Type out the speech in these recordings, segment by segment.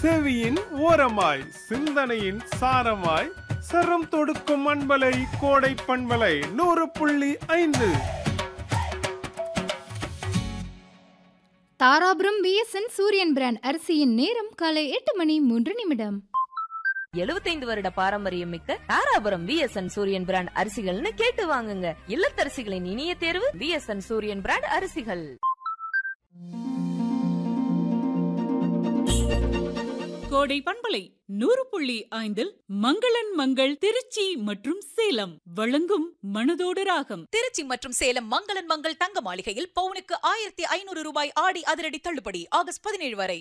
செவியின் ஓரமாய் சிந்தனையின் சாரமாய் சரம் தொடுக்கும் அன்பலை கோடை பண்பலை நூறு புள்ளி ஐந்து தாராபுரம் பிஎஸ்என் சூரியன் பிராண்ட் அரிசியின் நேரம் காலை எட்டு மணி மூன்று நிமிடம் எழுபத்தைந்து வருட பாரம்பரியம் மிக்க தாராபுரம் பிஎஸ்என் சூரியன் பிராண்ட் அரிசிகள்னு கேட்டு வாங்குங்க இல்லத்தரசிகளின் இனிய தேர்வு பிஎஸ்என் சூரியன் பிராண்ட் அரிசிகள் கோடை பண்பலை நூறு புள்ளி ஐந்தில் மங்களன் மங்கள் திருச்சி மற்றும் சேலம் வழங்கும் மனதோடு ராகம் திருச்சி மற்றும் சேலம் மங்களன் மங்கள் தங்க மாளிகையில் பவுனுக்கு ஆயிரத்தி ஐநூறு ரூபாய் ஆடி அதிரடி தள்ளுபடி ஆகஸ்ட் பதினேழு வரை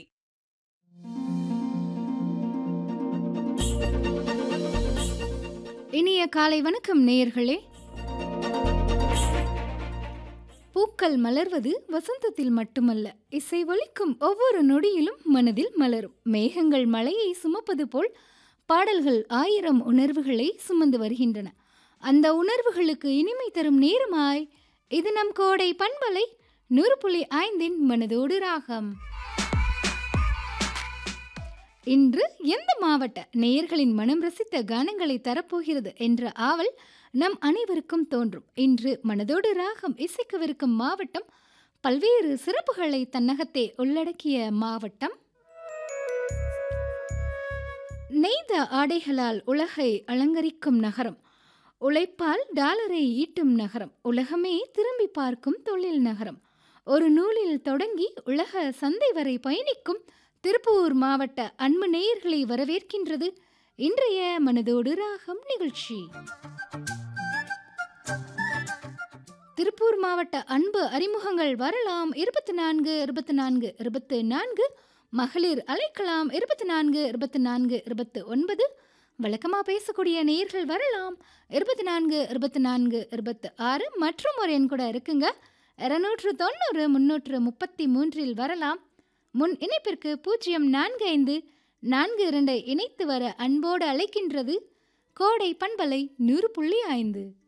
இனிய காலை வணக்கம் நேயர்களே பூக்கள் மலர்வது வசந்தத்தில் மட்டுமல்ல இசை ஒலிக்கும் ஒவ்வொரு நொடியிலும் மனதில் மலரும் மேகங்கள் மழையை சுமப்பது போல் பாடல்கள் ஆயிரம் உணர்வுகளை சுமந்து வருகின்றன அந்த உணர்வுகளுக்கு இனிமை தரும் நேரமாய் இது நம் கோடை பண்பலை நூறு புள்ளி ஐந்தின் மனதோடு ராகம் இன்று எந்த மாவட்ட நேயர்களின் மனம் ரசித்த கானங்களை தரப்போகிறது என்ற ஆவல் நம் அனைவருக்கும் தோன்றும் இன்று மனதோடு ராகம் இசைக்கவிருக்கும் மாவட்டம் பல்வேறு சிறப்புகளை தன்னகத்தே உள்ளடக்கிய மாவட்டம் நெய்த ஆடைகளால் உலகை அலங்கரிக்கும் நகரம் உழைப்பால் டாலரை ஈட்டும் நகரம் உலகமே திரும்பி பார்க்கும் தொழில் நகரம் ஒரு நூலில் தொடங்கி உலக சந்தை வரை பயணிக்கும் திருப்பூர் மாவட்ட அன்பு நேயர்களை வரவேற்கின்றது இன்றைய மனதோடு ராகம் நிகழ்ச்சி திருப்பூர் மாவட்ட அன்பு அறிமுகங்கள் வரலாம் இருபத்தி நான்கு இருபத்தி நான்கு இருபத்து நான்கு மகளிர் அழைக்கலாம் இருபத்தி நான்கு இருபத்தி நான்கு இருபத்து ஒன்பது வழக்கமாக பேசக்கூடிய நேயர்கள் வரலாம் இருபத்தி நான்கு இருபத்தி நான்கு இருபத்து ஆறு மற்றும் ஒரு எண் கூட இருக்குங்க இருநூற்று தொண்ணூறு முன்னூற்று முப்பத்தி மூன்றில் வரலாம் முன் இணைப்பிற்கு பூஜ்ஜியம் நான்கு ஐந்து நான்கு இரண்டை இணைத்து வர அன்போடு அழைக்கின்றது கோடை பண்பலை நூறு புள்ளி ஐந்து